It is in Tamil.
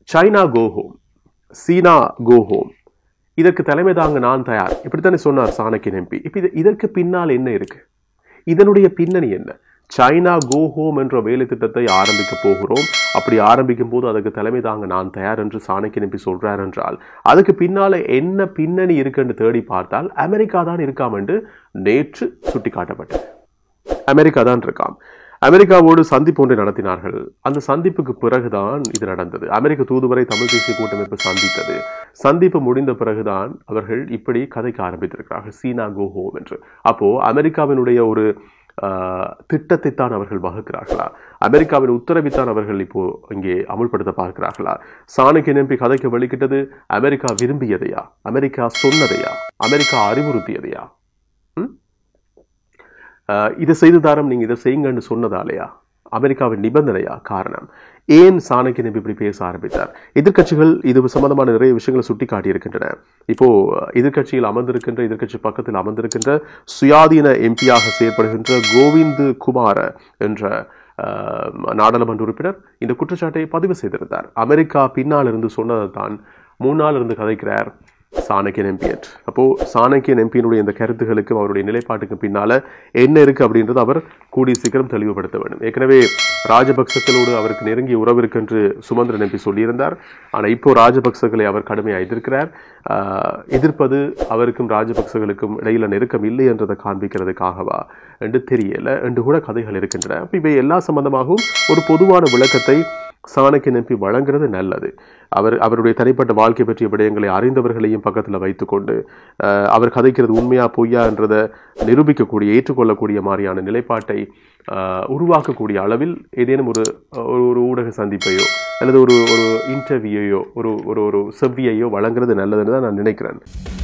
China go home China go home இதற்கு தலைமை தாங்க நான் தயார் இப்படித்தானே சொன்னார் சாணக்கியன் எம்பி இப்ப இது இதற்கு பின்னால் என்ன இருக்கு இதனுடைய பின்னணி என்ன சைனா கோ ஹோம் என்ற வேலை திட்டத்தை ஆரம்பிக்க போகிறோம் அப்படி ஆரம்பிக்கும் போது அதுக்கு தலைமை தாங்க நான் தயார் என்று சாணக்கியன் எம்பி சொல்றார் என்றால் அதுக்கு பின்னால என்ன பின்னணி இருக்குன்னு தேடி பார்த்தால் அமெரிக்கா தான் இருக்காம் என்று நேற்று சுட்டிக்காட்டப்பட்டது அமெரிக்கா தான் இருக்காம் அமெரிக்காவோடு சந்திப்பு ஒன்றை நடத்தினார்கள் அந்த சந்திப்புக்கு பிறகுதான் இது நடந்தது அமெரிக்க தூதுவரை தமிழ் தேசிய கூட்டமைப்பு சந்தித்தது சந்திப்பு முடிந்த பிறகுதான் அவர்கள் இப்படி கதைக்க ஆரம்பித்திருக்கிறார்கள் சீனா கோ ஹோம் என்று அப்போ அமெரிக்காவினுடைய ஒரு ஆஹ், திட்டத்தைத்தான் அவர்கள் வகுக்கிறார்களா அமெரிக்காவின் உத்தரவைத்தான் அவர்கள் இப்போ இங்கே அமுல்படுத்த பார்க்கிறார்களா சாணக்கியன் எம்பி கதைக்கு வெளிக்கிட்டது அமெரிக்கா விரும்பியதையா அமெரிக்கா சொன்னதையா அமெரிக்கா அறிவுறுத்தியதையா ம்? ஆஹ், இதை செய்து தாரம் நீங்க இதை செய்யுங்கன்னு சொன்னதாலையா அமெரிக்காவின் நிபந்தனையா காரணம் ஏன் சாணக்கியன் எம்பி இப்படி பேச ஆரம்பித்தார் எதிர்க்கட்சிகள் இது சம்பந்தமான நிறைய விஷயங்களை சுட்டி காட்டியிருக்கின்றன இப்போ எதிர்க்கட்சியில் அமர்ந்திருக்கின்ற எதிர்க்கட்சி பக்கத்தில் அமர்ந்திருக்கின்ற சுயாதீன எம்பியாக செயற்படுகின்ற கோவிந்து குமார என்ற ஆஹ், நாடாளுமன்ற உறுப்பினர் இந்த குற்றச்சாட்டை பதிவு செய்திருந்தார் அமெரிக்கா பின்னால் இருந்து சொன்னதை தான் முன்னால் இருந்து கதைக்கிறார் சாணக்கியன் எம்பி என்று அப்போ சாணக்கியன் எம்பியினுடைய இந்த கருத்துகளுக்கும் அவருடைய நிலைப்பாட்டுக்கும் பின்னால என்ன இருக்கு அப்படின்றது அவர் கூடிய சீக்கிரம் தெளிவுபடுத்த வேண்டும் ஏற்கனவே ராஜபக்சங்களோடு அவருக்கு நெருங்கிய உறவு இருக்கு என்று சுமந்திரன் எம்பி சொல்லியிருந்தார் ஆனா இப்போ ராஜபக்சகளை அவர் கடுமையாக எதிர்க்கிறார் ஆஹ், எதிர்ப்பது அவருக்கும் ராஜபக்சகளுக்கும் இடையில நெருக்கம் இல்லை என்றதை காண்பிக்கிறதுக்காகவா என்று தெரியல என்று கூட கதைகள் இருக்கின்றன அப்ப இவை எல்லா சம்பந்தமாகவும் ஒரு பொதுவான விளக்கத்தை சாணக்கியன் எம்பி வழங்குறது நல்லது அவர் அவருடைய தனிப்பட்ட வாழ்க்கை பற்றிய விடயங்களை அறிந்தவர்களையும் பக்கத்தில் வைத்துக்கொண்டு அஹ், அவர் கதைக்கிறது உண்மையா பொய்யா என்றதை நிரூபிக்கக்கூடிய ஏற்றுக்கொள்ளக்கூடிய மாதிரியான நிலைப்பாட்டை அஹ், உருவாக்கக்கூடிய அளவில் ஏதேனும் ஒரு ஒரு ஒரு ஊடக சந்திப்பையோ அல்லது ஒரு ஒரு இன்டர்வியூயோ ஒரு ஒரு ஒரு செவ்வியையோ வழங்குறது நல்லதுன்னு தான் நான் நினைக்கிறேன்